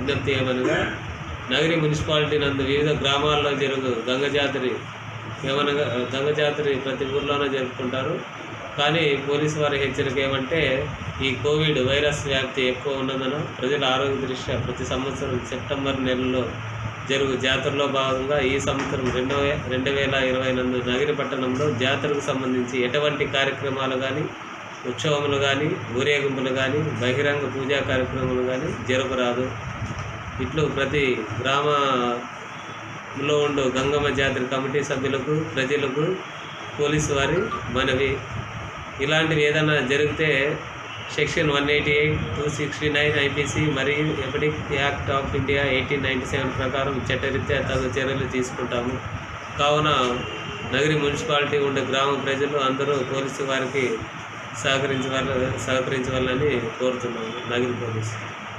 విజ్ఞప్తి ఏమనగా నగరి మున్సిపాలిటీ నందు వివిధ గ్రామాల్లో జరుగు గంగ జాతరి ఏమనగా గంగ జాతరి ప్రతి ఊర్లోనే జరుపుకుంటారు కానీ పోలీసు వారి హెచ్చరిక ఏమంటే ఈ కోవిడ్ వైరస్ వ్యాప్తి ఎక్కువ ఉన్నందున ప్రజల ఆరోగ్య దృష్ట్యా ప్రతి సంవత్సరం సెప్టెంబర్ నెలలో జరుగు జాతరలో భాగంగా ఈ సంవత్సరం రెండు వే రెండు వేల ఇరవై నందు నగిరి పట్టణంలో జాతరకు సంబంధించి ఎటువంటి కార్యక్రమాలు కానీ ఉత్సవములు కానీ ఊరేగింపులు కానీ బహిరంగ పూజా కార్యక్రమాలు కానీ జరపరాదు ఇట్లు ప్రతి గ్రామంలో ఉండు గంగమ్మ జాతర కమిటీ సభ్యులకు ప్రజలకు పోలీసు వారి మనవి ఇలాంటివి ఏదైనా జరిగితే section one eighty eight two sixty nine IPC మరియు epidemic act of India eighteen ninety seven ప్రకారం చట్టరీత్యా తగు చర్యలు తీసుకుంటాము కావున నగరి మున్సిపాలిటీ ఉండే గ్రామ ప్రజలు అందరూ పోలీసు వారికి సహకరించవల సహకరించవాలని కోరుతున్నాము నగరి పోలీసు